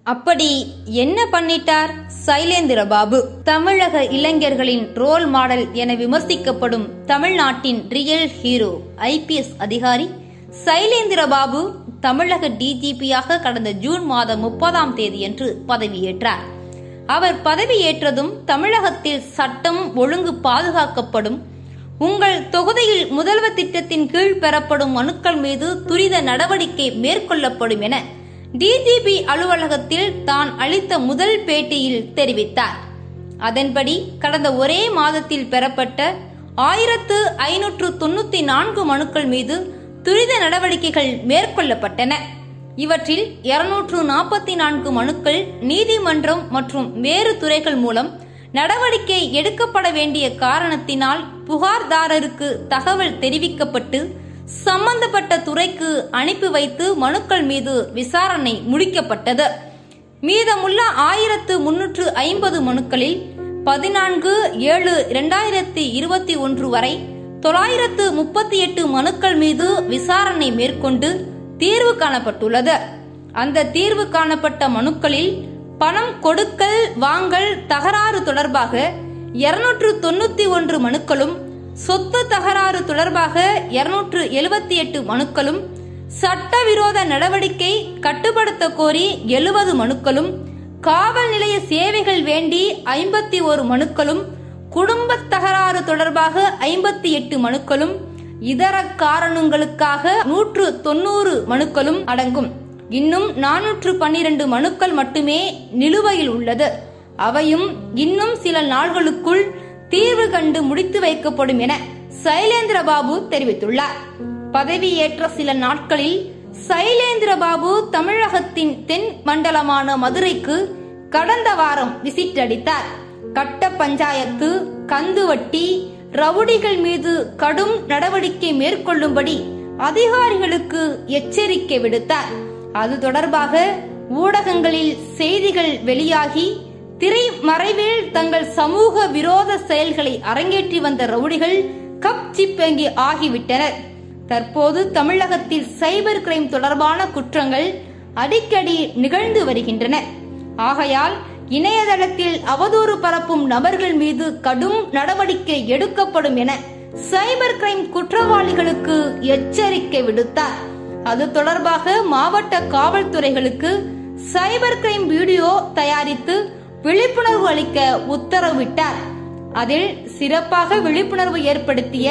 அப்படி என்ன பண்ணிட்டார் சைலேந்திர பாபு தமிழக இளைஞர்களின் ரோல் மாடல் என விமர்சிக்கப்படும் தமிழ்நாட்டின் ரியல் ஹீரோ ஐபிஎஸ் அதிகாரி சைலேந்திர பாபு தமிழக டிஜிபியாக கடந்த ஜூன் மாதம் முப்பதாம் தேதியன்று பதவியேற்றார் அவர் பதவியேற்றதும் தமிழகத்தில் சட்டம் ஒழுங்கு பாதுகாக்கப்படும் உங்கள் தொகுதியில் முதல்வர் திட்டத்தின் கீழ் பெறப்படும் மனுக்கள் மீது துரித நடவடிக்கை மேற்கொள்ளப்படும் என டிஜிபி அலுவலகத்தில் தான் அளித்த முதல் பேட்டியில் தெரிவித்தார் அதன்படி கடந்த ஒரே மாதத்தில் பெறப்பட்ட ஆயிரத்து ஐநூற்று தொண்ணூத்தி நான்கு மனுக்கள் மீது துரித நடவடிக்கைகள் மேற்கொள்ளப்பட்டன இவற்றில் இருநூற்று நாற்பத்தி நான்கு மனுக்கள் நீதிமன்றம் மற்றும் வேறு துறைகள் மூலம் நடவடிக்கை எடுக்கப்பட வேண்டிய காரணத்தினால் புகார்தாரருக்கு தகவல் தெரிவிக்கப்பட்டு சம்பந்தப்பட்ட துறைக்கு அனுப்பி வைத்து மனுக்கள் மீது விசாரணை முடிக்கப்பட்டது மீதமுள்ள ஆயிரத்து முன்னூற்று ஐம்பது மனுக்களில் பதினான்கு ஏழு இரண்டாயிரத்தி இருபத்தி ஒன்று வரை தொள்ளாயிரத்து முப்பத்தி எட்டு மனுக்கள் மீது விசாரணை மேற்கொண்டு தீர்வு காணப்பட்டுள்ளது அந்த தீர்வு காணப்பட்ட மனுக்களில் பணம் கொடுக்கல் வாங்கல் தகராறு தொடர்பாக இருநூற்று தொண்ணூத்தி ஒன்று மனுக்களும் சொத்து தகராறு தொடர்பாக இருநூற்று எழுபத்தி எட்டு மனுக்களும் சட்டவிரோத நடவடிக்கை கட்டுப்படுத்த கோரி எழுபது மனுக்களும் காவல் நிலைய சேவைகள் வேண்டி ஐம்பத்தி ஒரு மனுக்களும் குடும்ப தகராறு தொடர்பாக ஐம்பத்தி எட்டு மனுக்களும் இதர காரணங்களுக்காக நூற்று தொண்ணூறு மனுக்களும் அடங்கும் இன்னும் நானூற்று பன்னிரண்டு மனுக்கள் மட்டுமே நிலுவையில் உள்ளது அவையும் இன்னும் சில நாள்களுக்குள் தீர்வு கண்டு முடித்து வைக்கப்படும் என சைலேந்திர பாபு தெரிவித்துள்ளார் பதவியேற்ற சில நாட்களில் சைலேந்திர பாபு தமிழகத்தின் தென் மண்டலமான மதுரைக்கு கடந்த வாரம் விசிட் அடித்தார் கட்ட பஞ்சாயத்து கந்துவட்டி ரவுடிகள் மீது கடும் நடவடிக்கை மேற்கொள்ளும்படி அதிகாரிகளுக்கு எச்சரிக்கை விடுத்தார் அது தொடர்பாக ஊடகங்களில் செய்திகள் வெளியாகி திரை மறைவில் தங்கள் சமூக விரோத செயல்களை அரங்கேற்றி வந்த ரவுடிகள் கப் சிப்பங்கி ஆகிவிட்டனர் தற்போது தமிழகத்தில் சைபர் கிரைம் தொடர்பான குற்றங்கள் அடிக்கடி நிகழ்ந்து வருகின்றன ஆகையால் இணையதளத்தில் அவதூறு பரப்பும் நபர்கள் மீது கடும் நடவடிக்கை எடுக்கப்படும் என சைபர் கிரைம் குற்றவாளிகளுக்கு எச்சரிக்கை விடுத்தார் அது தொடர்பாக மாவட்ட காவல்துறைகளுக்கு சைபர் கிரைம் வீடியோ தயாரித்து விழிப்புணர்வு அளிக்க உத்தரவிட்டார் அதில் சிறப்பாக விழிப்புணர்வு ஏற்படுத்திய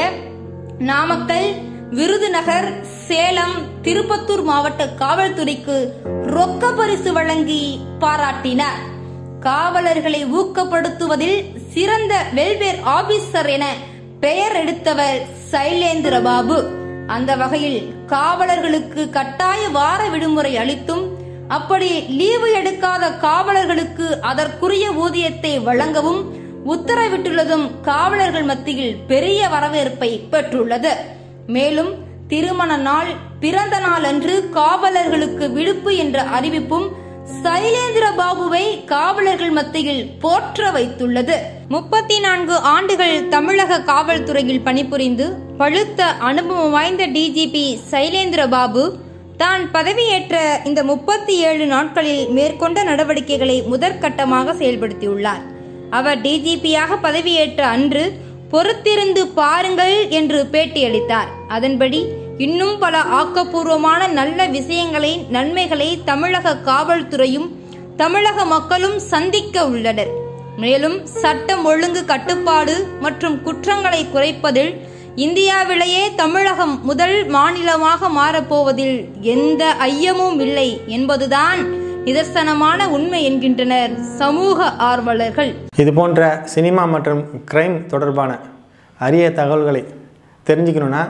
நாமக்கல் விருதுநகர் சேலம் திருப்பத்தூர் மாவட்ட காவல்துறைக்கு ரொக்க பரிசு வழங்கி பாராட்டினார் காவலர்களை ஊக்கப்படுத்துவதில் சிறந்த வெல்வேர் ஆபீசர் என பெயர் எடுத்தவர் சைலேந்திர பாபு அந்த வகையில் காவலர்களுக்கு கட்டாய வார விடுமுறை அளித்தும் அப்படி லீவு எடுக்காத காவலர்களுக்கு அதற்குரிய ஊதியத்தை வழங்கவும் உத்தரவிட்டுள்ளதும் காவலர்கள் மத்தியில் பெரிய வரவேற்பை பெற்றுள்ளது மேலும் திருமண நாள் பிறந்த நாள் அன்று காவலர்களுக்கு விடுப்பு என்ற அறிவிப்பும் சைலேந்திர பாபுவை காவலர்கள் மத்தியில் போற்ற வைத்துள்ளது முப்பத்தி நான்கு ஆண்டுகள் தமிழக காவல்துறையில் பணிபுரிந்து பழுத்த அனுபவம் வாய்ந்த டிஜிபி சைலேந்திர பாபு தான் பதவியேற்ற இந்த முப்பத்தி ஏழு நாட்களில் மேற்கொண்ட நடவடிக்கைகளை முதற்கட்டமாக செயல்படுத்தியுள்ளார் அவர் டிஜிபியாக பதவியேற்ற அன்று பொறுத்திருந்து பாருங்கள் என்று பேட்டியளித்தார் அதன்படி இன்னும் பல ஆக்கப்பூர்வமான நல்ல விஷயங்களை நன்மைகளை தமிழக காவல்துறையும் தமிழக மக்களும் சந்திக்க உள்ளனர் மேலும் சட்டம் ஒழுங்கு கட்டுப்பாடு மற்றும் குற்றங்களை குறைப்பதில் இந்தியாவிலேயே தமிழகம் முதல் மாநிலமாக மாறப்போவதில் எந்த ஐயமும் இல்லை என்பதுதான் நிதர்சனமான உண்மை என்கின்றனர் சமூக ஆர்வலர்கள் இது போன்ற சினிமா மற்றும் கிரைம் தொடர்பான அரிய தகவல்களை தெரிஞ்சுக்கணுன்னா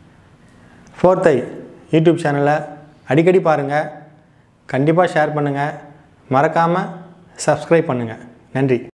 ஃபோர்த் ஐ யூடியூப் சேனலை அடிக்கடி பாருங்கள் கண்டிப்பாக ஷேர் பண்ணுங்கள் மறக்காமல் சப்ஸ்கிரைப் பண்ணுங்கள் நன்றி